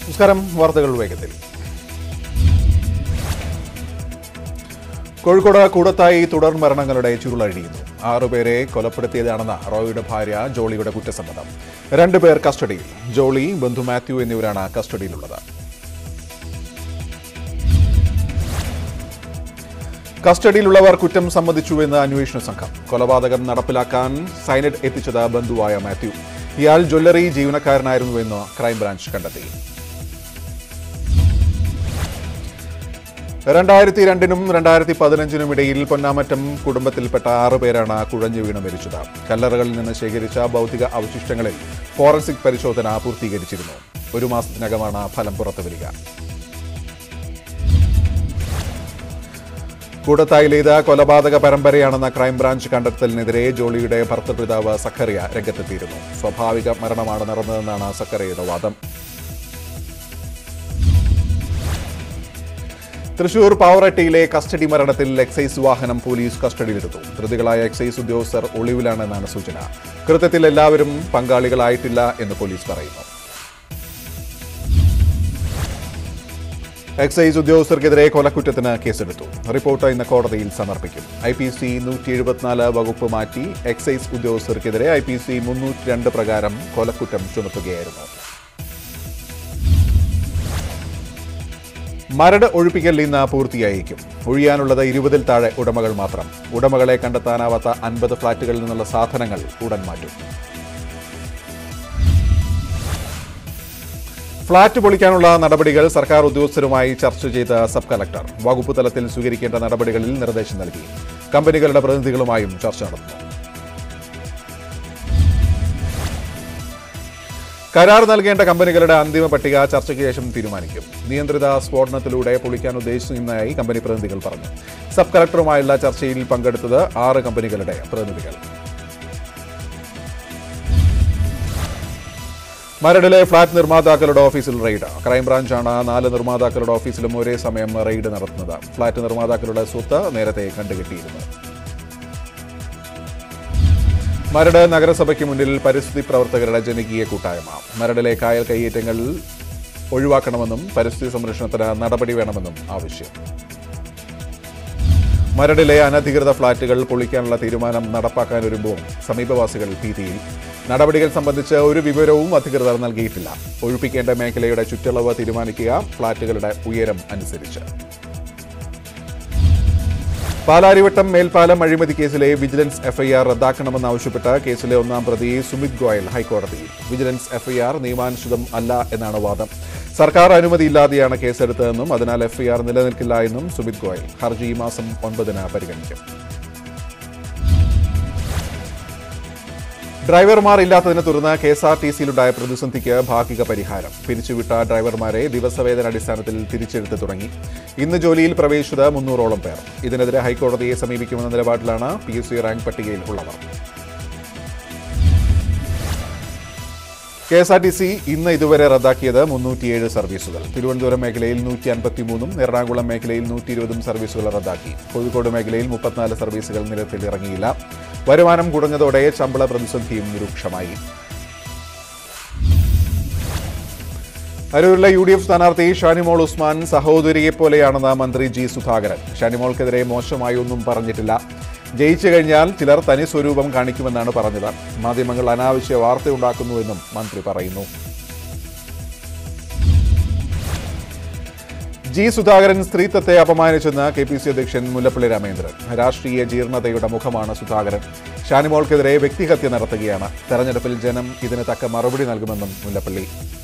നമസ്കാരം വാർത്തകൾ വേഗത്തിൽ കോഴിക്കോട് കൂടത്തായി തുടർ മരണങ്ങളുടെ ചുരുളഴിയുന്നു ആറുപേരെ കൊലപ്പെടുത്തിയതാണെന്ന റോയിയുടെ ഭാര്യ ജോളിയുടെ കുറ്റസമ്മതം രണ്ടുപേർ കസ്റ്റഡിയിൽ ജോളി ബന്ധു മാത്യു എന്നിവരാണ് കസ്റ്റഡിയിലുള്ളത് കസ്റ്റഡിയിലുള്ളവർ കുറ്റം സമ്മതിച്ചുവെന്ന് അന്വേഷണ സംഘം കൊലപാതകം നടപ്പിലാക്കാൻ സൈനഡ് എത്തിച്ചത് ബന്ധുവായ മാത്യു ഇയാൾ ജ്വല്ലറി ജീവനക്കാരനായിരുന്നുവെന്ന് ക്രൈംബ്രാഞ്ച് കണ്ടെത്തി രണ്ടായിരത്തി രണ്ടിനും രണ്ടായിരത്തി പതിനഞ്ചിനും ഇടയിൽ പൊന്നാമറ്റം കുടുംബത്തിൽപ്പെട്ട ആറ് പേരാണ് കുഴഞ്ഞു വീണ് മരിച്ചത് കല്ലറകളിൽ നിന്ന് ശേഖരിച്ച ഭൗതിക അവശിഷ്ടങ്ങളിൽ ഫോറൻസിക് പരിശോധന പൂർത്തീകരിച്ചിരുന്നു ഒരു മാസത്തിനകമാണ് ഫലം പുറത്തുവരിക കൂടത്തായിലേത് കൊലപാതക പരമ്പരയാണെന്ന ക്രൈംബ്രാഞ്ച് കണ്ടെത്തലിനെതിരെ ജോളിയുടെ ഭർത്തൃപിതാവ് സക്കറിയ രംഗത്തെത്തിയിരുന്നു സ്വാഭാവിക മരണമാണ് നടന്നതെന്നാണ് സക്കറിയയുടെ വാദം തൃശൂർ പാവറട്ടിയിലെ കസ്റ്റഡി മരണത്തിൽ എക്സൈസ് വാഹനം പോലീസ് കസ്റ്റഡിയിലെടുത്തു പ്രതികളായ എക്സൈസ് ഉദ്യോഗസ്ഥർ ഒളിവിലാണെന്നാണ് സൂചന കൃത്യത്തിൽ എല്ലാവരും പങ്കാളികളായിട്ടില്ല എന്ന് പോലീസ് പറയുന്നു എക്സൈസ് ഉദ്യോഗസ്ഥർക്കെതിരെ കൊലക്കുറ്റത്തിന് കേസെടുത്തു റിപ്പോർട്ട് ഇന്ന് കോടതിയിൽ സമർപ്പിക്കും ഐ പി സി നൂറ്റി എഴുപത്തിനാല് വകുപ്പ് മാറ്റി എക്സൈസ് ഉദ്യോഗസ്ഥർക്കെതിരെ ഐ പി സി മുന്നൂറ്റി രണ്ട് പ്രകാരം കൊലക്കുറ്റം ചുമത്തുകയായിരുന്നു മരട് ഒഴിപ്പിക്കൽ ഇന്ന് പൂർത്തിയായിരിക്കും ഒഴിയാനുള്ളത് ഇരുപതിൽ താഴെ ഉടമകൾ മാത്രം ഉടമകളെ കണ്ടെത്താനാവാത്ത അൻപത് ഫ്ളാറ്റുകളിൽ നിന്നുള്ള സാധനങ്ങൾ ഉടൻ മാറ്റും ഫ്ളാറ്റ് പൊളിക്കാനുള്ള നടപടികൾ സർക്കാർ ഉദ്യോഗസ്ഥരുമായി ചർച്ച ചെയ്ത സബ് കളക്ടർ വകുപ്പ് തലത്തിൽ സ്വീകരിക്കേണ്ട നടപടികളിൽ നിർദ്ദേശം നൽകി കമ്പനികളുടെ പ്രതിനിധികളുമായും ചർച്ച നടന്നു കരാർ നൽകേണ്ട കമ്പനികളുടെ അന്തിമ പട്ടിക ചർച്ചയ്ക്ക് ശേഷം തീരുമാനിക്കും നിയന്ത്രിത സ്ഫോടനത്തിലൂടെ പൊളിക്കാൻ ഉദ്ദേശിക്കുന്നതായി കമ്പനി പ്രതിനിധികൾ പറഞ്ഞു സബ് കളക്ടറുമായുള്ള ചർച്ചയിൽ പങ്കെടുത്തത് ആറ് കമ്പനികളുടെ പ്രതിനിധികൾ മരടിലെ ഫ്ളാറ്റ് നിർമ്മാതാക്കളുടെ ഓഫീസിൽ റെയ്ഡ് ക്രൈംബ്രാഞ്ചാണ് നാല് നിർമ്മാതാക്കളുടെ ഓഫീസിലും ഒരേ സമയം റെയ്ഡ് നടത്തുന്നത് ഫ്ളാറ്റ് നിർമ്മാതാക്കളുടെ സ്വത്ത് നേരത്തെ കണ്ടുകെട്ടിയിരുന്നു മരട് നഗരസഭയ്ക്ക് മുന്നിൽ പരിസ്ഥിതി പ്രവർത്തകരുടെ ജനകീയ കൂട്ടായ്മ മരടിലെ കായൽ കയ്യേറ്റങ്ങൾ ഒഴിവാക്കണമെന്നും പരിസ്ഥിതി സംരക്ഷണത്തിന് നടപടി വേണമെന്നും ആവശ്യം മരടിലെ അനധികൃത ഫ്ളാറ്റുകൾ പൊളിക്കാനുള്ള തീരുമാനം നടപ്പാക്കാൻ വരുമ്പോൾ സമീപവാസികൾ ഭീതിയിൽ നടപടികൾ സംബന്ധിച്ച് ഒരു വിവരവും അധികൃതർ നൽകിയിട്ടില്ല ഒഴിപ്പിക്കേണ്ട മേഖലയുടെ ചുറ്റളവ് തീരുമാനിക്കുക ഫ്ളാറ്റുകളുടെ ഉയരം അനുസരിച്ച് പാലാരിവട്ടം മേൽപ്പാലം അഴിമതി കേസിലെ വിജിലൻസ് എഫ്ഐആർ റദ്ദാക്കണമെന്നാവശ്യപ്പെട്ട് കേസിലെ ഒന്നാം പ്രതി സുമിത് ഗോയൽ ഹൈക്കോടതിയിൽ വിജിലൻസ് എഫ്ഐആർ നിയമാനുസൃതം അല്ല എന്നാണ് വാദം സർക്കാർ അനുമതിയില്ലാതെയാണ് കേസെടുത്തതെന്നും അതിനാൽ എഫ്ഐആർ നിലനിൽക്കില്ല എന്നും സുമിത് ഗോയൽ ഹർജി ഈ മാസം ഒൻപതിന് പരിഗണിക്കും ഡ്രൈവർമാർ ഇല്ലാത്തതിനെ തുടർന്ന് കെ എസ് ആർ ടി സിയിലുണ്ടായ പ്രതിസന്ധിക്ക് ഭാഗിക പരിഹാരം പിരിച്ചുവിട്ട ഡ്രൈവർമാരെ ദിവസവേതന അടിസ്ഥാനത്തിൽ തിരിച്ചെടുത്ത് തുടങ്ങി ഇന്ന് ജോലിയിൽ പ്രവേശിച്ചത് മുന്നൂറോളം പേർ ഇതിനെതിരെ ഹൈക്കോടതിയെ സമീപിക്കുമെന്ന നിലപാടിലാണ് പി എസ് സി റാങ്ക് പട്ടികയിൽ ഉള്ളവർ K S R T C ഇന്ന് ഇതുവരെ റദ്ദാക്കിയത് മുന്നൂറ്റിയേഴ് സർവീസുകൾ തിരുവനന്തപുരം മേഖലയിൽ നൂറ്റി അൻപത്തിമൂന്നും എറണാകുളം മേഖലയിൽ നൂറ്റി ഇരുപതും സർവീസുകൾ റദ്ദാക്കി കോഴിക്കോട് മേഖലയിൽ മുപ്പത്തിനാല് സർവീസുകൾ നിരത്തിൽ ഇറങ്ങിയില്ല വരുമാനം കുറഞ്ഞതോടെ ശമ്പള പ്രതിസന്ധിയും രൂക്ഷമായി അരൂരിലെ യു ഡി എഫ് സ്ഥാനാർത്ഥി ഷാനിമോൾ ഉസ്മാൻ സഹോദരിയെ പോലെയാണെന്ന് മന്ത്രി ജി സുധാകരൻ ഷാനിമോൾക്കെതിരെ മോശമായി ഒന്നും പറഞ്ഞിട്ടില്ല ജയിച്ചു കഴിഞ്ഞാൽ ചിലർ തനി സ്വരൂപം കാണിക്കുമെന്നാണ് പറഞ്ഞത് മാധ്യമങ്ങൾ അനാവശ്യ വാർത്തയുണ്ടാക്കുന്നുവെന്നും മന്ത്രി പറയുന്നു ജി സുധാകരൻ സ്ത്രീത്വത്തെ അപമാനിച്ചെന്ന് കെ പി സി അധ്യക്ഷൻ മുല്ലപ്പള്ളി രാമേന്ദ്രൻ രാഷ്ട്രീയ ജീർണതയുടെ മുഖമാണ് സുധാകരൻ ഷാനിമോൾക്കെതിരെ വ്യക്തിഹത്യ നടത്തുകയാണ് തെരഞ്ഞെടുപ്പിൽ ജനം ഇതിന് തക്ക മറുപടി നൽകുമെന്നും മുല്ലപ്പള്ളി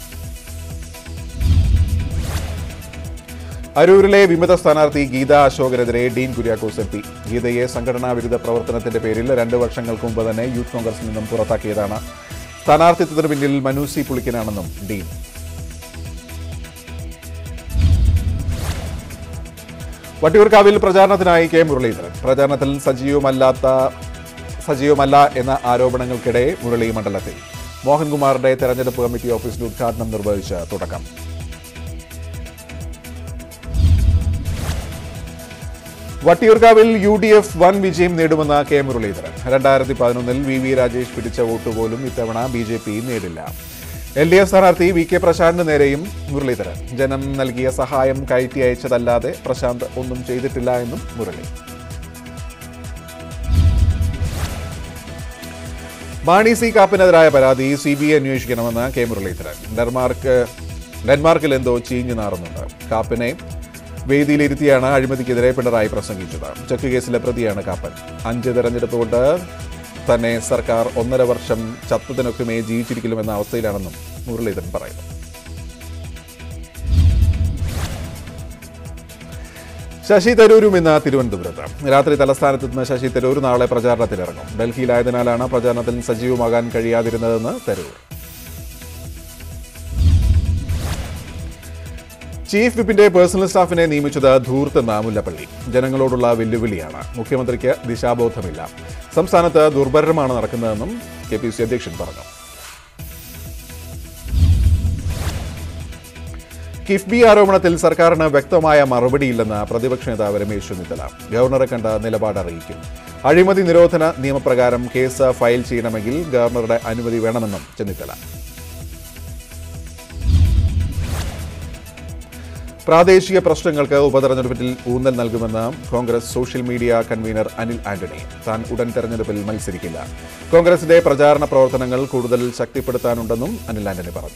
അരൂരിലെ വിമത സ്ഥാനാർത്ഥി ഗീത അശോകനെതിരെ ഡീൻ കുര്യാക്കോസ് എം പി ഗീതയെ സംഘടനാ വിരുദ്ധ പ്രവർത്തനത്തിന്റെ പേരിൽ രണ്ട് വർഷങ്ങൾക്ക് മുമ്പ് തന്നെ യൂത്ത് കോൺഗ്രസിൽ നിന്നും പുറത്താക്കിയതാണ് സ്ഥാനാർത്ഥിത്വത്തിന് പിന്നിൽ മനു സി പുളിക്കനാണെന്നും ഡീൻ വട്ടിയൂർക്കാവിൽ പ്രചാരണത്തിനായി കെ മുരളീധരൻ പ്രചാരണത്തിൽ സജീവമല്ലാത്ത സജീവമല്ല എന്ന ആരോപണങ്ങൾക്കിടെ മുരളി മണ്ഡലത്തിൽ മോഹൻകുമാറിന്റെ തെരഞ്ഞെടുപ്പ് കമ്മിറ്റി ഓഫീസിൽ ഉദ്ഘാടനം നിർവഹിച്ച് തുടക്കം വട്ടിയൂർക്കാവിൽ യു ഡി എഫ് വൻ വിജയം നേടുമെന്ന് കെ മുരളീധരൻ രണ്ടായിരത്തി പതിനൊന്നിൽ വി വി രാജേഷ് പിടിച്ച വോട്ട് പോലും ഇത്തവണ ബി ജെ പി നേടില്ല എൽ ഡി എഫ് സ്ഥാനാർത്ഥി വി കെ പ്രശാന്തിന് നേരെയും മുരളീധരൻ ജനം നൽകിയ സഹായം കയറ്റി അയച്ചതല്ലാതെ പ്രശാന്ത് ഒന്നും ചെയ്തിട്ടില്ല എന്നും മുരളി മാണി സി കാപ്പിനെതിരായ പരാതി സി ബി ഐ അന്വേഷിക്കണമെന്ന് കെ മുരളീധരൻ ഡെൻമാർക്ക് ഡെൻമാർക്കിൽ എന്തോ ചീഞ്ഞു നാറുന്നുണ്ട് കാപ്പിനെ വേദിയിലിരുത്തിയാണ് അഴിമതിക്കെതിരെ പിണറായി പ്രസംഗിച്ചത് ചെക്ക് കേസിലെ പ്രതിയാണ് കാപ്പൻ അഞ്ച് തെരഞ്ഞെടുപ്പ് കൊണ്ട് തന്നെ സർക്കാർ ഒന്നര വർഷം ചത്തതിനൊക്കുമേ ജീവിച്ചിരിക്കലുമെന്ന അവസ്ഥയിലാണെന്നും മുരളീധരൻ പറയുന്നു ശശി തരൂരും ഇന്ന് തിരുവനന്തപുരത്ത് രാത്രി തലസ്ഥാനത്ത് നിന്ന് ശശി തരൂർ നാളെ പ്രചാരണത്തിലിറങ്ങും ഡൽഹിയിലായതിനാലാണ് പ്രചാരണത്തിൽ സജീവമാകാൻ കഴിയാതിരുന്നതെന്ന് തരൂർ ചീഫ് വിപ്പിന്റെ പേഴ്സണൽ സ്റ്റാഫിനെ നിയമിച്ചത് ധൂർത്തെന്ന മുല്ലപ്പള്ളി ജനങ്ങളോടുള്ള വെല്ലുവിളിയാണ് മുഖ്യമന്ത്രിക്ക് ദിശാബോധമില്ല സംസ്ഥാനത്ത് ദുർഭരണമാണ് നടക്കുന്നതെന്നും കെ പി സി അധ്യക്ഷൻ പറഞ്ഞു കിഫ്ബി ആരോപണത്തിൽ സർക്കാരിന് വ്യക്തമായ മറുപടിയില്ലെന്ന് പ്രതിപക്ഷ നേതാവ് രമേശ് ചെന്നിത്തല ഗവർണറെ കണ്ട് നിലപാട് അറിയിക്കും അഴിമതി നിരോധന നിയമപ്രകാരം കേസ് ഫയൽ ചെയ്യണമെങ്കിൽ ഗവർണറുടെ അനുമതി വേണമെന്നും ചെന്നിത്തല പ്രാദേശിക പ്രശ്നങ്ങൾക്ക് ഉപതെരഞ്ഞെടുപ്പിൽ ഊന്നൽ നൽകുമെന്ന് Congress social media convenor Anil Antony താൻ ഉടൻ തെരഞ്ഞെടുപ്പിൽ മത്സരിക്കില്ല കോൺഗ്രസിന്റെ പ്രചാരണ പ്രവർത്തനങ്ങൾ കൂടുതൽ ശക്തിപ്പെടുത്താനുണ്ടെന്നും അനിൽ ആന്റണി പറഞ്ഞു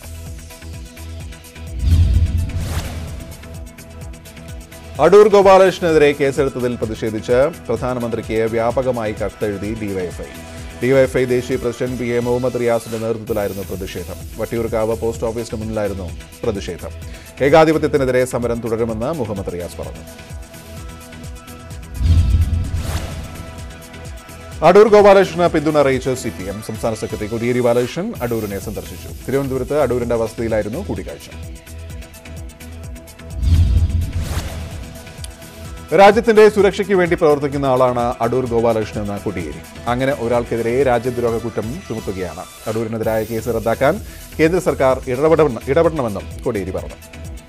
അടൂർ ഗോപാലകൃഷ്ണനെതിരെ കേസെടുത്തതിൽ പ്രതിഷേധിച്ച് പ്രധാനമന്ത്രിക്ക് വ്യാപകമായി കത്തെഴുതി ഡിവൈഎഫ്ഐ ഡിവൈഎഫ്ഐ ദേശീയ പ്രസിഡന്റ് പി എ മുഹമ്മദ് റിയാസിന്റെ നേതൃത്വത്തിലായിരുന്നു പ്രതിഷേധം വട്ടിയൂർക്കാവ് പോസ്റ്റ് ഓഫീസിന് മുന്നിലായിരുന്നു പ്രതിഷേധം ഏകാധിപത്യത്തിനെതിരെ സമരം തുടരുമെന്ന് മുഹമ്മദ് റിയാസ് പറഞ്ഞു അടൂർ ഗോപാലകൃഷ്ണന് പിന്തുണ അറിയിച്ച് സി പി എം സംസ്ഥാന സെക്രട്ടറി കോടിയേരി ബാലകൃഷ്ണൻ അടൂരിനെ സന്ദർശിച്ചു തിരുവനന്തപുരത്ത് അടൂരിന്റെ വസതിയിലായിരുന്നു കൂടിക്കാഴ്ച രാജ്യത്തിന്റെ സുരക്ഷയ്ക്ക് വേണ്ടി പ്രവർത്തിക്കുന്ന ആളാണ് അടൂർ ഗോപാലകൃഷ്ണൻ എന്ന കൊടിയേരി അങ്ങനെ ഒരാൾക്കെതിരെ രാജ്യദ്രോഹ കുറ്റം ചുമത്തുകയാണ് അടൂരിനെതിരായ കേസ് റദ്ദാക്കാൻ കേന്ദ്ര സർക്കാർ ഇടപെടണം ഇടപെടണമെന്നും കൊടിയേരി പറഞ്ഞു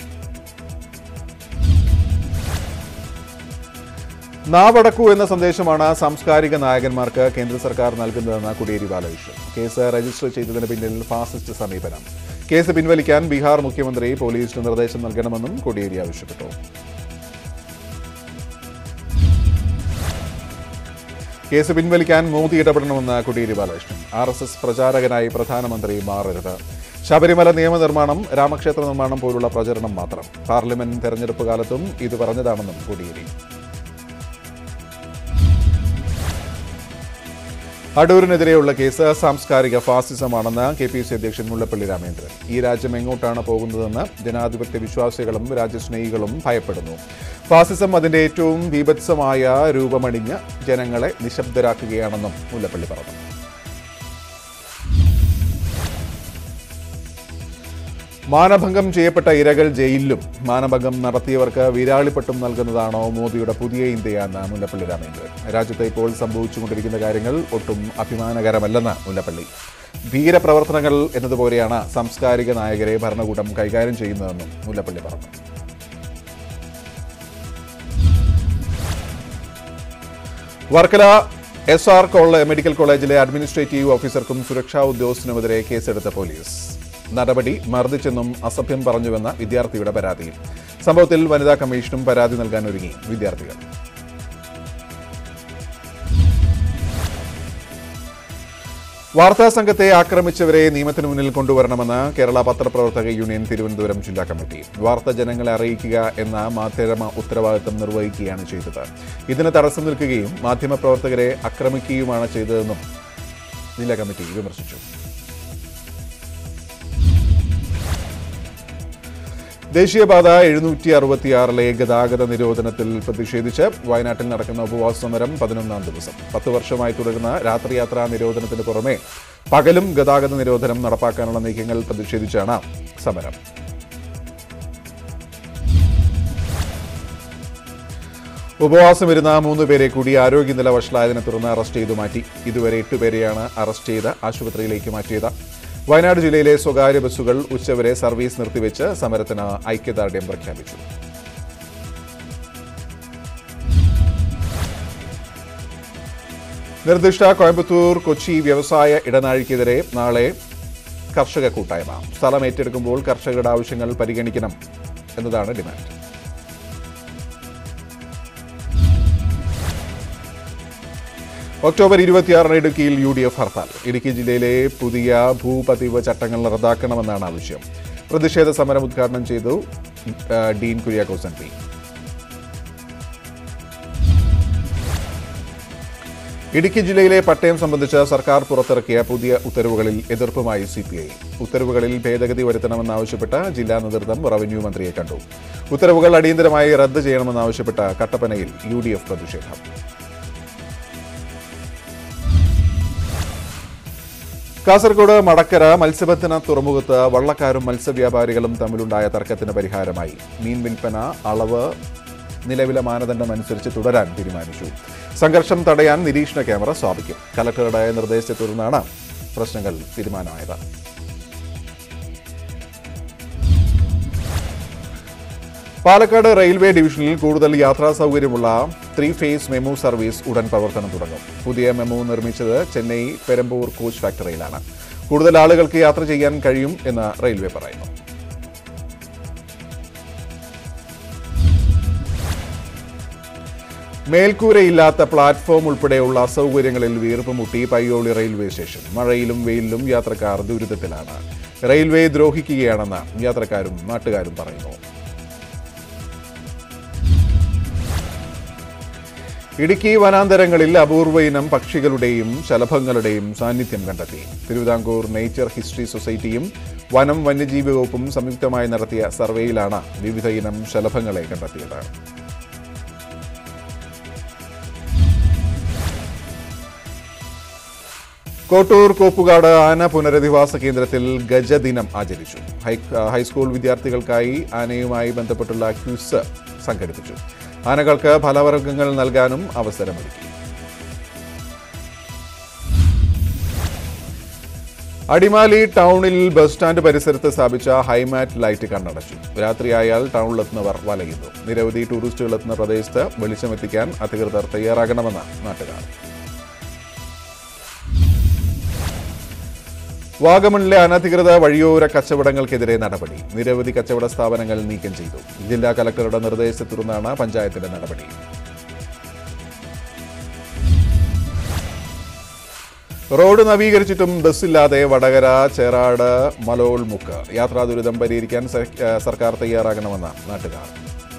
നാവടക്കൂ എന്ന സന്ദേശമാണ് സാംസ്കാരിക നായകന്മാർക്ക് കേന്ദ്ര സർക്കാർ നൽകുന്നതെന്ന് കൊടിയേരി ബാലകൃഷ്ണൻ കേസ് രജിസ്റ്റർ ചെയ്തതിന് പിന്നിൽ ഫാസിസ്റ്റ് സമീപനം കേസ് പിൻവലിക്കാൻ ബീഹാർ മുഖ്യമന്ത്രി പോലീസിന് നിർദ്ദേശം നൽകണമെന്നും കൊടിയേരി ആവശ്യപ്പെട്ടു കേസ് പിൻവലിക്കാൻ മോദി ഇടപെടണമെന്ന് Kodiyeri Balakrishnan R S S പ്രചാരകനായി പ്രധാനമന്ത്രി മാറരുത് ശബരിമല നിയമനിർമ്മാണം രാമക്ഷേത്ര നിർമ്മാണം പോലുള്ള പ്രചരണം മാത്രം പാർലമെന്റ് തെരഞ്ഞെടുപ്പ് കാലത്തും ഇത് പറഞ്ഞതാണെന്നും കൊടിയേരി അടൂരിനെതിരെയുള്ള കേസ് സാംസ്കാരിക ഫാസിസമാണെന്ന് കെ പി സി അധ്യക്ഷൻ മുല്ലപ്പള്ളി രാമേന്ദ്രൻ ഈ രാജ്യം എങ്ങോട്ടാണ് പോകുന്നതെന്ന് ജനാധിപത്യ വിശ്വാസികളും രാജ്യസ്നേഹികളും ഭയപ്പെടുന്നു ഫാസിസം അതിന്റെ ഏറ്റവും ബീഭത്സമായ രൂപമണിഞ്ഞ് ജനങ്ങളെ നിശബ്ദരാക്കുകയാണെന്നും മുല്ലപ്പള്ളി പറഞ്ഞു മാനഭംഗം ചെയ്യപ്പെട്ട ഇരകൾ ജയിലിലും മാനഭംഗം നടത്തിയവർക്ക് വിരാളിപ്പട്ടം നൽകുന്നതാണോ മോദിയുടെ പുതിയ ഇന്ത്യ എന്ന് മുല്ലപ്പള്ളി രാമേന്ദ്രൻ രാജ്യത്ത് ഇപ്പോൾ സംഭവിച്ചുകൊണ്ടിരിക്കുന്ന കാര്യങ്ങൾ ഒട്ടും അഭിമാനകരമല്ലെന്ന് മുല്ലപ്പള്ളി ഭീരപ്രവർത്തനങ്ങൾ എന്നതുപോലെയാണ് സാംസ്കാരിക നായകരെ ഭരണകൂടം കൈകാര്യം ചെയ്യുന്നതെന്നും മുല്ലപ്പള്ളി പറഞ്ഞു വർക്കല എസ് ആർ കോള മെഡിക്കൽ കോളേജിലെ അഡ്മിനിസ്ട്രേറ്റീവ് ഓഫീസർക്കും സുരക്ഷാ ഉദ്യോഗസ്ഥനുമെതിരെ കേസെടുത്ത പോലീസ് നടപടി മർദ്ദിച്ചെന്നും അസഭ്യം പറഞ്ഞുവെന്ന വിദ്യാർത്ഥിയുടെ പരാതിയിൽ സംഭവത്തിൽ വനിതാ കമ്മീഷനും പരാതി നൽകാൻ ഒരുങ്ങി വിദ്യാർത്ഥികൾ വാർത്താ സംഘത്തെ ആക്രമിച്ചവരെ നിയമത്തിന് മുന്നിൽ കൊണ്ടുവരണമെന്ന് കേരള പത്രപ്രവർത്തക യൂണിയൻ തിരുവനന്തപുരം ജില്ലാ കമ്മിറ്റി വാർത്ത ജനങ്ങളെ അറിയിക്കുക എന്ന മാധ്യമ ഉത്തരവാദിത്തം നിർവഹിക്കുകയാണ് ചെയ്തത് ഇതിന് തടസ്സം നിൽക്കുകയും മാധ്യമപ്രവർത്തകരെ ആക്രമിക്കുകയുമാണ് ചെയ്തതെന്നും ജില്ലാ കമ്മിറ്റി വിമർശിച്ചു ദേശീയപാത എഴുന്നൂറ്റി അറുപത്തിയാറിലെ ഗതാഗത നിരോധനത്തിൽ പ്രതിഷേധിച്ച് വയനാട്ടിൽ നടക്കുന്ന ഉപവാസ സമരം പതിനൊന്നാം ദിവസം പത്ത് വർഷമായി തുടരുന്ന രാത്രിയാത്രാ നിരോധനത്തിന് പുറമെ പകലും ഗതാഗത നിരോധനം നടപ്പാക്കാനുള്ള നീക്കങ്ങൾ പ്രതിഷേധിച്ചാണ് സമരം ഉപവാസമിരുന്ന മൂന്ന് പേരെ കൂടി ആരോഗ്യനില വഷളായതിനെ തുടർന്ന് അറസ്റ്റ് ചെയ്തു മാറ്റി ഇതുവരെ എട്ടുപേരെയാണ് അറസ്റ്റ് ചെയ്ത് ആശുപത്രിയിലേക്ക് മാറ്റിയത് വയനാട് ജില്ലയിലെ സ്വകാര്യ ബസ്സുകൾ ഉച്ചവരെ സർവീസ് നിർത്തിവെച്ച് സമരത്തിന് ഐക്യദാർഢ്യം പ്രഖ്യാപിച്ചു നിർദ്ദിഷ്ട കോയമ്പത്തൂർ കൊച്ചി വ്യവസായ ഇടനാഴിക്കെതിരെ നാളെ കർഷക കൂട്ടായ്മ സ്ഥലം ഏറ്റെടുക്കുമ്പോൾ കർഷകരുടെ ആവശ്യങ്ങൾ പരിഗണിക്കണം എന്നതാണ് ഡിമാൻഡ് ഒക്ടോബർ ഇരുപത്തിയാറിന് ഇടുക്കിയിൽ U D F hartal Idukki ജില്ലയിലെ പുതിയ ഭൂപതിവ് ചട്ടങ്ങൾ റദ്ദാക്കണമെന്നാണ് ആവശ്യം പ്രതിഷേധ സമരം ഉദ്ഘാടനം ചെയ്തു ആ, ഡീൻ കുര്യാക്കോസ് എം പി ഇടുക്കി ജില്ലയിലെ പട്ടയം സംബന്ധിച്ച് സർക്കാർ പുറത്തിറക്കിയ പുതിയ ഉത്തരവുകളിൽ എതിർപ്പുമായി സി പി ഐ ഉത്തരവുകളിൽ ഭേദഗതി വരുത്തണമെന്നാവശ്യപ്പെട്ട് ജില്ലാ നേതൃത്വം റവന്യൂ മന്ത്രിയെ കണ്ടു ഉത്തരവുകൾ അടിയന്തരമായി റദ്ദ് ചെയ്യണമെന്നാവശ്യപ്പെട്ട് കട്ടപ്പനയിൽ യു ഡി എഫ് പ്രതിഷേധം കാസർഗോഡ് മടക്കര മത്സ്യബന്ധന തുറമുഖത്ത് വള്ളക്കാരും മത്സ്യവ്യാപാരികളും തമ്മിലുണ്ടായ തർക്കത്തിന് പരിഹാരമായി മീൻ വിൽപ്പന അളവ് നിലവിലെ മാനദണ്ഡം അനുസരിച്ച് തുടരാൻ തീരുമാനിച്ചു സംഘർഷം തടയാൻ നിരീക്ഷണ ക്യാമറ സ്ഥാപിക്കും കലക്ടറുടെ നിർദ്ദേശത്തെ തുടർന്നാണ് പ്രശ്നങ്ങൾ തീരുമാനമായത് പാലക്കാട് റെയിൽവേ ഡിവിഷനിൽ കൂടുതൽ യാത്രാ സൗകര്യമുള്ള ത്രീ ഫേസ് മെമു സർവീസ് ഉടൻ പ്രവർത്തനം തുടങ്ങും പുതിയ മെമു നിർമ്മിച്ചത് ചെന്നൈ പെരമ്പൂർ കോച്ച് ഫാക്ടറിയിലാണ് കൂടുതൽ ആളുകൾക്ക് യാത്ര ചെയ്യാൻ കഴിയും എന്ന് റെയിൽവേ പറയുന്നു മേൽക്കൂരയില്ലാത്ത പ്ലാറ്റ്ഫോം ഉൾപ്പെടെയുള്ള അസൗകര്യങ്ങളിൽ വീർപ്പ് മുട്ടി പയ്യോളി റെയിൽവേ സ്റ്റേഷൻ മഴയിലും വെയിലിലും യാത്രക്കാർ ദുരിതത്തിലാണ് റെയിൽവേ ദ്രോഹിക്കുകയാണെന്ന് യാത്രക്കാരും നാട്ടുകാരും പറയുന്നു ഇടുക്കി വനാന്തരങ്ങളിൽ അപൂർവ ഇനം പക്ഷികളുടെയും ശലഭങ്ങളുടെയും സാന്നിധ്യം കണ്ടെത്തി തിരുവിതാംകൂർ നേച്ചർ ഹിസ്റ്ററി സൊസൈറ്റിയും വനം വന്യജീവി വകുപ്പും സംയുക്തമായി നടത്തിയ സർവേയിലാണ് വിവിധ ഇനം ശലഭങ്ങളെ കണ്ടെത്തിയത് കോട്ടൂർ കോപ്പുകാട് ആന പുനരധിവാസ കേന്ദ്രത്തിൽ ഗജദിനം ആചരിച്ചു ഹൈ- ഹൈസ്കൂൾ വിദ്യാർത്ഥികൾക്കായി ആനയുമായി ബന്ധപ്പെട്ടുള്ള ക്വിസ് സംഘടിപ്പിച്ചു ആനകൾക്ക് ഫലവർഗ്ഗങ്ങൾ നൽകാനും അവസരമൊരുക്കി അടിമാലി ടൗണിൽ ബസ് സ്റ്റാൻഡ് പരിസരത്ത് സ്ഥാപിച്ച ഹൈമാറ്റ് ലൈറ്റ് കണ്ണടച്ചു രാത്രിയായാൽ ടൗണിലെത്തുന്നവർ വലയുന്നു നിരവധി ടൂറിസ്റ്റുകൾ എത്തുന്ന പ്രദേശത്ത് വെളിച്ചമെത്തിക്കാൻ അധികൃതർ തയ്യാറാകണമെന്ന് നാട്ടുകാർ വാഗമണിലെ അനധികൃത വഴിയോര കച്ചവടങ്ങൾക്കെതിരെ നടപടി നിരവധി കച്ചവട സ്ഥാപനങ്ങൾ നീക്കം ചെയ്തു ജില്ലാ കലക്ടറുടെ നിർദ്ദേശത്തെ തുടർന്നാണ് പഞ്ചായത്തിന്റെ നടപടി റോഡ് നവീകരിച്ചിട്ടും ബസ്സില്ലാതെ വടകര ചേറാട് മലോൾ മുക്ക് യാത്രാ ദുരിതം പരിഹരിക്കാൻ സർ- ഏഹ് സർക്കാർ തയ്യാറാകണമെന്ന് നാട്ടുകാർ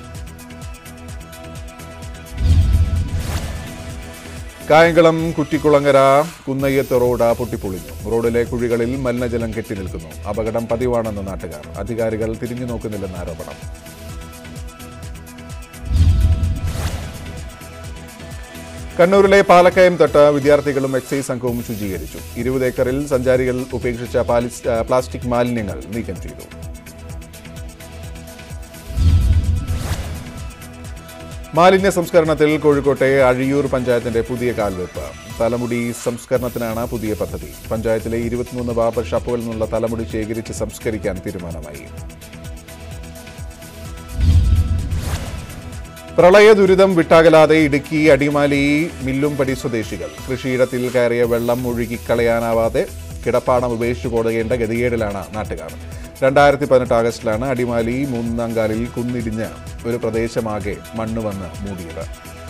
കായംകുളം കുറ്റിക്കുളങ്ങര കുന്നയ്യത്ത് റോഡ് പൊട്ടിപ്പൊളിഞ്ഞു റോഡിലെ കുഴികളിൽ മലിനജലം കെട്ടി നിൽക്കുന്നു അപകടം പതിവാണെന്ന് നാട്ടുകാർ അധികാരികൾ തിരിഞ്ഞു നോക്കുന്നില്ലെന്ന് ആരോപണം കണ്ണൂരിലെ പാലക്കയം തൊട്ട് വിദ്യാർത്ഥികളും എക്സൈസ് സംഘവും ശുചീകരിച്ചു ഇരുപത് ഏക്കറിൽ സഞ്ചാരികൾ ഉപേക്ഷിച്ച പാലിസ്- ആ, പ്ലാസ്റ്റിക് മാലിന്യങ്ങൾ നീക്കം ചെയ്തു മാലിന്യ സംസ്കരണത്തിൽ കോഴിക്കോട്ടെ അഴിയൂർ പഞ്ചായത്തിന്റെ പുതിയ കാൽവെപ്പ് തലമുടി സംസ്കരണത്തിനാണ് പുതിയ പദ്ധതി പഞ്ചായത്തിലെ ഇരുപത്തിമൂന്ന് ബാർബർ ഷാപ്പുകളിൽ നിന്നുള്ള തലമുടി ശേഖരിച്ച് സംസ്കരിക്കാൻ തീരുമാനമായി പ്രളയ ദുരിതം വിട്ടാകലാതെ ഇടുക്കി അടിമാലി മില്ലുംപടി സ്വദേശികൾ കൃഷിയിടത്തിൽ കയറിയ വെള്ളം ഒഴുകിക്കളയാനാവാതെ കിടപ്പാടം ഉപേക്ഷിച്ചു പോകേണ്ട ഗതികേടിലാണ് നാട്ടുകാർ രണ്ടായിരത്തി പതിനെട്ട് ആഗസ്റ്റിലാണ് അടിമാലി മൂന്നാംകാലിൽ കുന്നിടിഞ്ഞ് ഒരു പ്രദേശമാകെ മണ്ണ് വന്ന് മൂടിയത്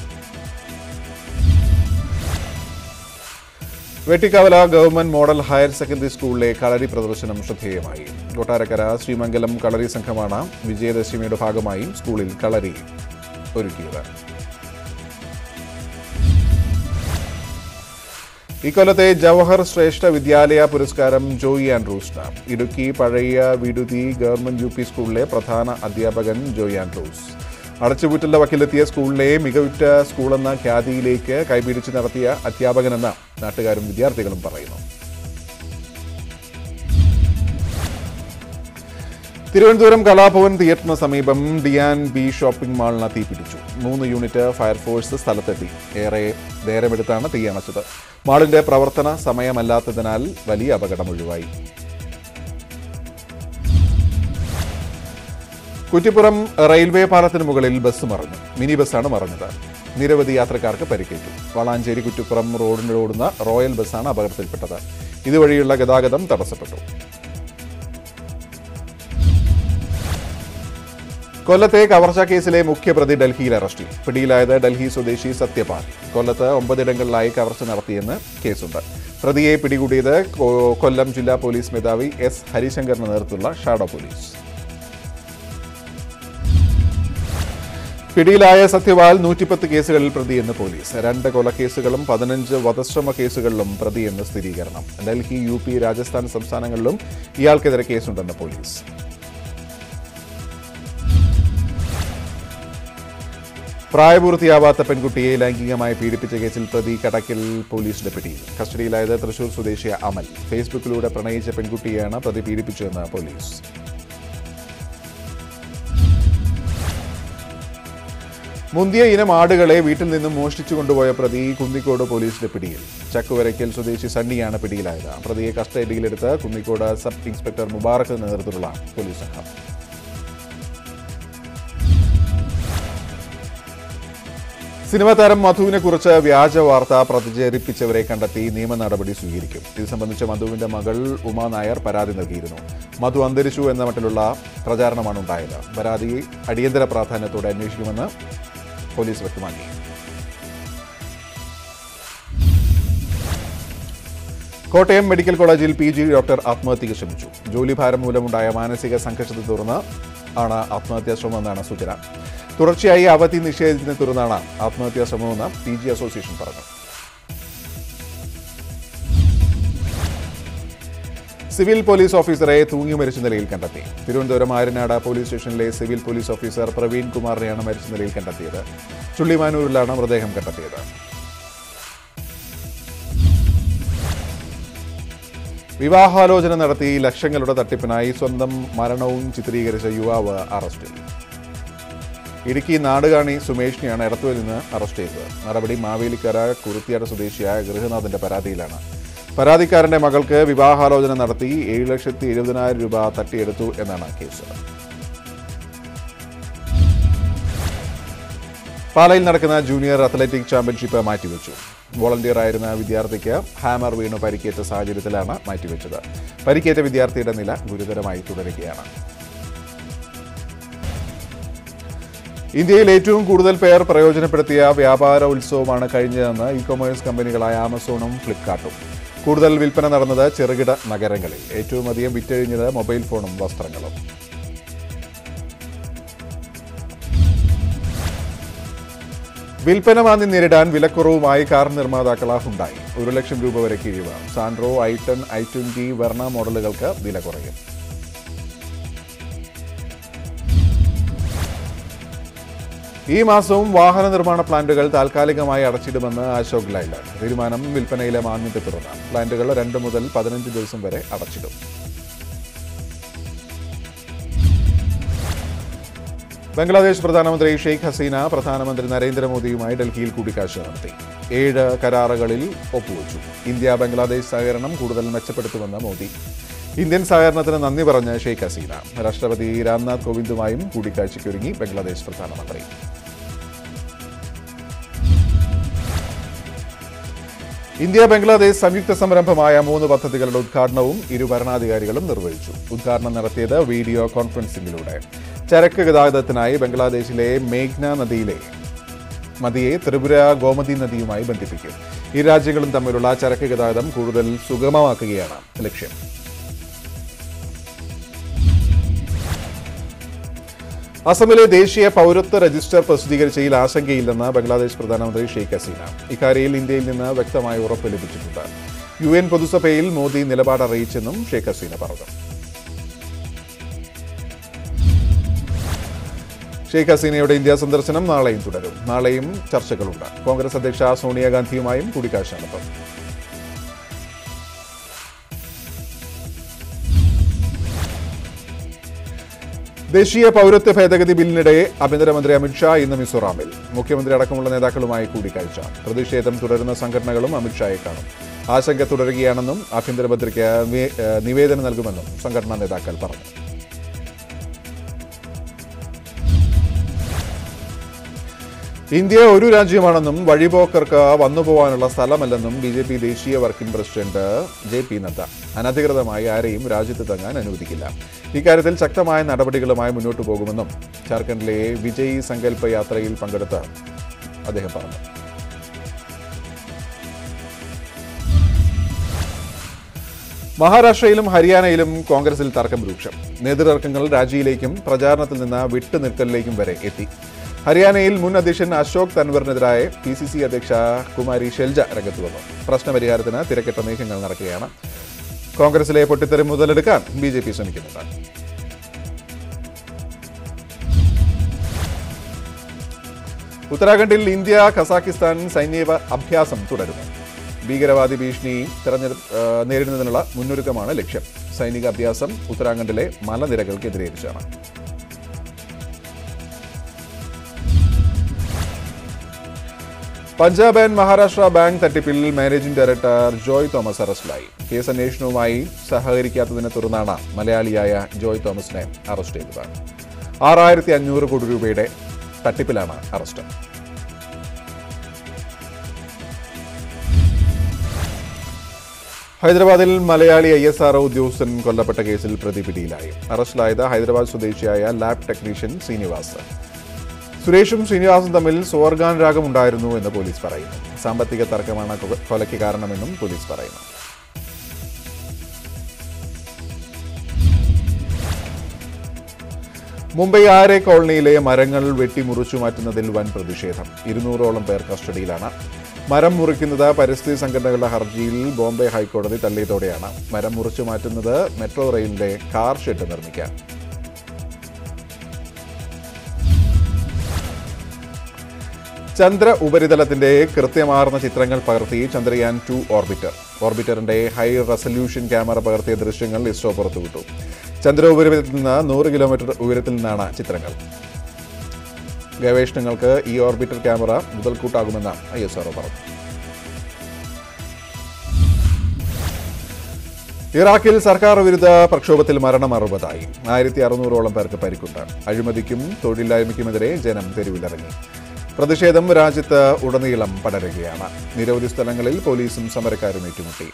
Vettikkavala government model higher secondary സ്കൂളിലെ കളരി പ്രദർശനം ശ്രദ്ധേയമായി കൊട്ടാരക്കര ശ്രീമംഗലം കളരി സംഘമാണ് വിജയദശമിയുടെ ഭാഗമായി സ്കൂളിൽ കളരി ഒരുക്കിയത് ഇക്കൊല്ലത്തെ ജവഹർ ശ്രേഷ്ഠ വിദ്യാലയ പുരസ്കാരം ജോയി ആൻഡ്രൂസിന് ഇടുക്കി പഴയ വിടുതി ഗവൺമെന്റ് യു പി സ്കൂളിലെ പ്രധാന അധ്യാപകൻ ജോയി ആൻഡ്രൂസ് അടച്ചുപൂറ്റലിന്റെ വക്കിലെത്തിയ സ്കൂളിലെ മികവുറ്റ സ്കൂളെന്ന ഖ്യാതിയിലേക്ക് കൈപിടിച്ച് നടത്തിയ അധ്യാപകനെന്ന് നാട്ടുകാരും വിദ്യാർത്ഥികളും പറയുന്നു തിരുവനന്തപുരം കലാഭവൻ തിയേറ്ററിന് സമീപം ഡിയാൻ ബി ഷോപ്പിംഗ് മാളിന് തീപിടിച്ചു മൂന്ന് യൂണിറ്റ് ഫയർഫോഴ്സ് സ്ഥലത്തെത്തി ഏറെ നേരമെടുത്താണ് തീയണച്ചത് മാളിന്റെ പ്രവർത്തന സമയമല്ലാത്തതിനാൽ വലിയ അപകടം ഒഴിവായി കുറ്റിപ്പുറം റെയിൽവേ പാലത്തിന് മുകളിൽ ബസ് മറിഞ്ഞു മിനി ബസ്സാണ് മറിഞ്ഞത് നിരവധി യാത്രക്കാർക്ക് പരിക്കേറ്റു വളാഞ്ചേരി കുറ്റിപ്പുറം റോഡിനോടുന്ന റോയൽ ബസ്സാണ് അപകടത്തിൽപ്പെട്ടത് ഇതുവഴിയുള്ള ഗതാഗതം തടസ്സപ്പെട്ടു കൊല്ലത്തെ കവർച്ചാ കേസിലെ മുഖ്യപ്രതി ഡൽഹിയിൽ അറസ്റ്റിൽ പിടിയിലായത് ഡൽഹി സ്വദേശി സത്യപാൽ കൊല്ലത്ത് ഒമ്പതിടങ്ങളിലായി കവർച്ച നടത്തിയെന്ന് കേസുണ്ട് പ്രതിയെ പിടികൂടിയത് കൊ- കൊല്ലം ജില്ലാ പോലീസ് മേധാവി എസ് ഹരിശങ്കറിന് നേതൃത്വത്തിലുള്ള ഷാഡോ പോലീസ് പിടിയിലായ സത്യപാൽ നൂറ്റിപ്പത്ത് കേസുകളിൽ പ്രതിയെന്ന് പോലീസ് രണ്ട് കൊലക്കേസുകളും പതിനഞ്ച് വധശ്രമ കേസുകളിലും പ്രതിയെന്ന് സ്ഥിരീകരണം ഡൽഹി യു പി രാജസ്ഥാൻ സംസ്ഥാനങ്ങളിലും ഇയാൾക്കെതിരെ കേസുണ്ടെന്ന് പോലീസ് പ്രായപൂർത്തിയാവാത്ത പെൺകുട്ടിയെ ലൈംഗികമായി പീഡിപ്പിച്ച കേസിൽ പ്രതി കടക്കിൽ പോലീസിന്റെ പിടിയിൽ കസ്റ്റഡിയിലായത് തൃശൂർ സ്വദേശിയ അമൽ ഫേസ്ബുക്കിലൂടെ പ്രണയിച്ച പെൺകുട്ടിയെയാണ് പ്രതി പീഡിപ്പിച്ചതെന്ന് പോലീസ് മുന്തിയ ഇനം ആടുകളെ വീട്ടിൽ നിന്നും മോഷ്ടിച്ചു കൊണ്ടുപോയ പ്രതി കുന്നിക്കോട് പോലീസിന്റെ പിടിയിൽ ചക്കുവരയ്ക്കൽ സ്വദേശി സണ്ണിയാണ് പിടിയിലായത് പ്രതിയെ കസ്റ്റഡിയിലെടുത്ത് കുന്നിക്കോട് സബ് ഇൻസ്പെക്ടർ മുബാറക്ക് നേതൃത്വത്തിലുള്ള പോലീസ് സംഘം സിനിമാ താരം മധുവിനെ കുറിച്ച് വ്യാജ വാർത്ത പ്രചരിപ്പിച്ചവരെ കണ്ടെത്തി നിയമ നടപടി സ്വീകരിക്കും ഇത് സംബന്ധിച്ച് മധുവിന്റെ മകൾ ഉമാ നായർ പരാതി നൽകിയിരുന്നു മധു അന്തരിച്ചു എന്ന മട്ടിലുള്ള പ്രചാരണമാണ് ഉണ്ടായത് പരാതി അടിയന്തര പ്രാധാന്യത്തോടെ അന്വേഷിക്കുമെന്ന് പോലീസ് വ്യക്തമാക്കി കോട്ടയം മെഡിക്കൽ കോളേജിൽ പി ജി ഡോക്ടർ ആത്മഹത്യയ്ക്ക് ശ്രമിച്ചു ജോലിഭാരം മൂലമുണ്ടായ മാനസിക സംഘർഷത്തെ തുടർന്ന് ആണ് ആത്മഹത്യാ ശ്രമമെന്നാണ് സൂചന തുടർച്ചയായി അവധി നിഷേധത്തിനെ തുടർന്നാണ് ആത്മഹത്യാ ശ്രമമെന്ന് പി ജി അസോസിയേഷൻ പറഞ്ഞു സിവിൽ പോലീസ് ഓഫീസറെ തൂങ്ങി മരിച്ച നിലയിൽ കണ്ടെത്തി തിരുവനന്തപുരം ആര്യനാട് പോലീസ് സ്റ്റേഷനിലെ സിവിൽ പോലീസ് ഓഫീസർ പ്രവീൺ കുമാറിനെയാണ് മരിച്ച നിലയിൽ കണ്ടെത്തിയത് ചുള്ളിമാനൂരിലാണ് മൃതദേഹം കണ്ടെത്തിയത് വിവാഹാലോചന നടത്തി ലക്ഷങ്ങളുടെ തട്ടിപ്പിനായി സ്വന്തം മരണവും ചിത്രീകരിച്ച യുവാവ് അറസ്റ്റിൽ ഇടുക്കി നാടുകാണി സുമേഷിനെയാണ് എടത്തുവിൽ നിന്ന് അറസ്റ്റ് ചെയ്തത് നടപടി മാവേലിക്കര കുരുത്തിയാട് സ്വദേശിയായ ഗൃഹനാഥന്റെ പരാതിയിലാണ് പരാതിക്കാരന്റെ മകൾക്ക് വിവാഹാലോചന നടത്തി ഏഴ് ലക്ഷത്തി എഴുപതിനായിരം രൂപ തട്ടിയെടുത്തു എന്നാണ് കേസ് പാലയിൽ നടക്കുന്ന ജൂനിയർ അത്ലറ്റിക് ചാമ്പ്യൻഷിപ്പ് മാറ്റിവെച്ചു വോളണ്ടിയർ ആയിരുന്ന വിദ്യാർത്ഥിക്ക് ഹാമർ വീണ് പരിക്കേറ്റ സാഹചര്യത്തിലാണ് മാറ്റിവെച്ചത് പരിക്കേറ്റ വിദ്യാർത്ഥിയുടെ നില ഗുരുതരമായി തുടരുകയാണ് ഇന്ത്യയിൽ ഏറ്റവും കൂടുതൽ പേർ പ്രയോജനപ്പെടുത്തിയ വ്യാപാര ഉത്സവമാണ് കഴിഞ്ഞതെന്ന് ഇ കൊമേഴ്സ് കമ്പനികളായ ആമസോണും ഫ്ലിപ്കാർട്ടും കൂടുതൽ വിൽപ്പന നടന്നത് ചെറുകിട നഗരങ്ങളിൽ ഏറ്റവും അധികം വിറ്റഴിഞ്ഞത് മൊബൈൽ ഫോണും വസ്ത്രങ്ങളും വിൽപ്പന മാന്യം നേരിടാൻ വിലക്കുറവുമായി കാർ നിർമ്മാതാക്കൾ ഹുണ്ടായി ഒരു ലക്ഷം രൂപ വരെ കിഴിവ് Santro i ten i twenty Verna മോഡലുകൾക്ക് വില കുറയും ഈ മാസവും വാഹന നിർമ്മാണ പ്ലാന്റുകൾ താൽക്കാലികമായി അടച്ചിടുമെന്ന് അശോക് ലൈലാൻഡ് തീരുമാനം വിൽപ്പനയിലെ മാന്യത്തെ തുടർന്ന് പ്ലാന്റുകൾ രണ്ട് മുതൽ പതിനഞ്ച് ദിവസം വരെ അടച്ചിടും ബംഗ്ലാദേശ് പ്രധാനമന്ത്രി ഷെയ്ഖ് ഹസീന പ്രധാനമന്ത്രി നരേന്ദ്രമോദിയുമായി ഡൽഹിയിൽ കൂടിക്കാഴ്ച നടത്തി ഏഴ് കരാറുകളിൽ ഒപ്പുവച്ചു ഇന്ത്യ ബംഗ്ലാദേശ് സഹകരണം കൂടുതൽ മെച്ചപ്പെടുത്തുമെന്ന് മോദി ഇന്ത്യൻ സഹകരണത്തിന് നന്ദി പറഞ്ഞ് ഷെയ്ഖ് ഹസീന രാഷ്ട്രപതി രാംനാഥ് കോവിന്ദുമായും കൂടിക്കാഴ്ചയ്ക്കൊരുങ്ങി ബംഗ്ലാദേശ് പ്രധാനമന്ത്രി ഇന്ത്യ ബംഗ്ലാദേശ് സംയുക്ത സംരംഭമായ മൂന്ന് പദ്ധതികളുടെ ഉദ്ഘാടനവും ഇരു ഭരണാധികാരികളും നിർവഹിച്ചു ഉദ്ഘാടനം നടത്തിയത് വീഡിയോ കോൺഫറൻസിംഗിലൂടെ ചരക്ക് ഗതാഗതത്തിനായി ബംഗ്ലാദേശിലെ മേഘ്ന നദിയിലെ നദിയെ ത്രിപുര ഗോമതി നദിയുമായി ബന്ധിപ്പിക്കും ഈ രാജ്യങ്ങളും തമ്മിലുള്ള ചരക്ക് ഗതാഗതം കൂടുതൽ സുഗമമാക്കുകയാണ് ലക്ഷ്യം അസമിലെ ദേശീയ പൗരത്വ രജിസ്റ്റർ പ്രസിദ്ധീകരിച്ചതിൽ ആശങ്കയില്ലെന്ന് ബംഗ്ലാദേശ് പ്രധാനമന്ത്രി ഷെയ്ഖ് ഹസീന ഇക്കാര്യത്തിൽ ഇന്ത്യയിൽ നിന്ന് വ്യക്തമായ ഉറപ്പ് ലഭിച്ചിട്ടുണ്ട് യു എൻ പൊതുസഭയിൽ മോദി നിലപാട് അറിയിച്ചെന്നും ഷെയ്ഖ് ഹസീന പറഞ്ഞു ഷെയ്ഖ് ഹസീനയുടെ ഇന്ത്യ സന്ദർശനം നാളെയും തുടരും നാളെയും ചർച്ചകളുണ്ട് കോൺഗ്രസ് അധ്യക്ഷ സോണിയാഗാന്ധിയുമായും കൂടിക്കാഴ്ച നടത്തും ദേശീയ പൗരത്വ ഭേദഗതി ബില്ലിനിടെ ആഭ്യന്തരമന്ത്രി അമിത്ഷാ ഇന്ന് മിസോറാമിൽ മുഖ്യമന്ത്രി അടക്കമുള്ള നേതാക്കളുമായി കൂടിക്കാഴ്ച പ്രതിഷേധം തുടരുന്ന സംഘടനകളും അമിത്ഷായെ കാണും ആശങ്ക തുടരുകയാണെന്നും ആഭ്യന്തരമന്ത്രിക്ക് നിവേ- ഏഹ് നിവേദനം നൽകുമെന്നും സംഘടനാ നേതാക്കൾ പറഞ്ഞു ഇന്ത്യ ഒരു രാജ്യമാണെന്നും വഴിപോക്കർക്ക് വന്നുപോകാനുള്ള സ്ഥലമല്ലെന്നും ബി ജെ പി ദേശീയ working president J P Nadda അനധികൃതമായി ആരെയും രാജ്യത്ത് തങ്ങാൻ അനുവദിക്കില്ല ഇക്കാര്യത്തിൽ ശക്തമായ നടപടികളുമായി മുന്നോട്ടു പോകുമെന്നും ജാർഖണ്ഡിലെ വിജയ് സങ്കല്പ യാത്രയിൽ പങ്കെടുത്ത അദ്ദേഹം പറഞ്ഞു മഹാരാഷ്ട്രയിലും ഹരിയാനയിലും കോൺഗ്രസിൽ തർക്കം രൂക്ഷം നേതൃതർക്കങ്ങൾ രാജിയിലേക്കും പ്രചാരണത്തിൽ നിന്ന് വിട്ടുനിൽക്കലിലേക്കും വരെ എത്തി ഹരിയാനയിൽ മുൻ അധ്യക്ഷൻ അശോക് തൻവറിനെതിരായ പി സി സി അധ്യക്ഷ കുമാരി ഷെൽജ രംഗത്ത് വന്നു പ്രശ്നപരിഹാരത്തിന് തിരക്കിട്ട നീക്കങ്ങൾ നടക്കുകയാണ് കോൺഗ്രസിലെ പൊട്ടിത്തെറി മുതലെടുക്കാൻ ബി ജെ പി ശ്രമിക്കുന്നുണ്ട് ഉത്തരാഖണ്ഡിൽ ഇന്ത്യ കസാക്കിസ്ഥാൻ സൈനിക അഭ്യാസം തുടരുന്നു ഭീകരവാദി ഭീഷണി തെരഞ്ഞെടുപ്പ് ആ, നേരിടുന്നതിനുള്ള മുന്നൊരുക്കമാണ് ലക്ഷ്യം സൈനിക അഭ്യാസം ഉത്തരാഖണ്ഡിലെ മലനിരകൾക്കെതിരെ തിരിച്ചാണ് പഞ്ചാബ് ആൻഡ് മഹാരാഷ്ട്ര ബാങ്ക് തട്ടിപ്പിൽ മാനേജിംഗ് ഡയറക്ടർ ജോയ് തോമസ് അറസ്റ്റിലായി കേസ് അന്വേഷണവുമായി സഹകരിക്കാത്തതിനെ തുടർന്നാണ് മലയാളിയായ ജോയ് തോമസിനെ അറസ്റ്റ് ചെയ്തത് ആറായിരത്തി അഞ്ഞൂറ് കോടി രൂപയുടെ തട്ടിപ്പിലാണ് അറസ്റ്റ് ഹൈദരാബാദിൽ മലയാളി ഐ എസ് ആർ ഉദ്യോഗസ്ഥൻ കൊല്ലപ്പെട്ട കേസിൽ പ്രതി പിടിയിലായി അറസ്റ്റിലായത് ഹൈദരാബാദ് സ്വദേശിയായ ലാബ് ടെക്നീഷ്യൻ ശ്രീനിവാസ് സുരേഷും ശ്രീനിവാസും തമ്മിൽ സ്വർഗാനുരാഗം ഉണ്ടായിരുന്നു എന്ന് പോലീസ് പറയുന്നു സാമ്പത്തിക തർക്കമാണ് കൊ- കൊലയ്ക്ക് കാരണമെന്നും പോലീസ് പറയുന്നു മുംബൈ ആരെ കോളനിയിലെ മരങ്ങൾ വെട്ടിമുറിച്ചു മാറ്റുന്നതിൽ വൻ പ്രതിഷേധം ഇരുന്നൂറോളം പേർ കസ്റ്റഡിയിലാണ് മരം മുറിക്കുന്നത് പരിസ്ഥിതി സംഘടനകളുടെ ഹർജിയിൽ ബോംബെ ഹൈക്കോടതി തള്ളിയതോടെയാണ് മരം മുറിച്ചു മാറ്റുന്നത് മെട്രോ റെയിലിന്റെ കാർ ഷെഡ് നിർമ്മിക്കാൻ ചന്ദ്ര ഉപരിതലത്തിന്റെ കൃത്യമാർന്ന ചിത്രങ്ങൾ പകർത്തി ചന്ദ്രയാൻ ടു ഓർബിറ്റർ ഓർബിറ്ററിന്റെ ഹൈ റെസല്യൂഷൻ ക്യാമറ പകർത്തിയ ദൃശ്യങ്ങൾ ഇസ്രോ പുറത്തുവിട്ടു ചന്ദ്ര ഉപരിതലത്തിൽ നിന്ന് നൂറ് കിലോമീറ്റർ ഉയരത്തിൽ നിന്നാണ് ചിത്രങ്ങൾ ഗവേഷണങ്ങൾക്ക് ഈ ഓർബിറ്റർ ക്യാമറ മുതൽക്കൂട്ടാകുമെന്ന് ഐ എസ് ആർഒ പറഞ്ഞു ഇറാഖിൽ സർക്കാർ വിരുദ്ധ പ്രക്ഷോഭത്തിൽ മരണം അറുപതായി ആയിരത്തി അറുന്നൂറോളം പേർക്ക് പരിക്കുണ്ട് അഴിമതിക്കും തൊഴിലില്ലായ്മയ്ക്കുമെതിരെ ജനം തെരുവിലിറങ്ങി പ്രതിഷേധം രാജ്യത്ത് ഉടനീളം പടരുകയാണ് നിരവധി സ്ഥലങ്ങളിൽ പോലീസും സമരക്കാരും ഏറ്റുമുട്ടി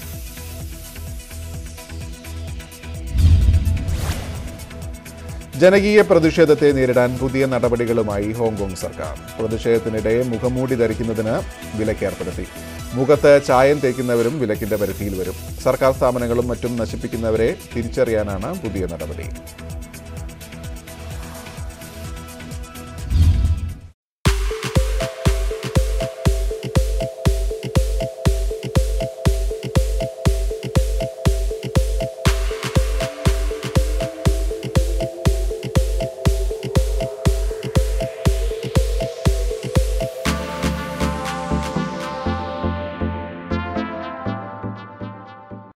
ജനകീയ പ്രതിഷേധത്തെ നേരിടാൻ പുതിയ നടപടികളുമായി ഹോങ്കോങ് സർക്കാർ പ്രതിഷേധത്തിനിടെ മുഖംമൂടി ധരിക്കുന്നതിന് വിലക്കേർപ്പെടുത്തി മുഖത്ത് ചായം തേക്കുന്നവരും വിലക്കിന്റെ പരിധിയിൽ വരും സർക്കാർ സ്ഥാപനങ്ങളും മറ്റും നശിപ്പിക്കുന്നവരെ തിരിച്ചറിയാനാണ് പുതിയ നടപടി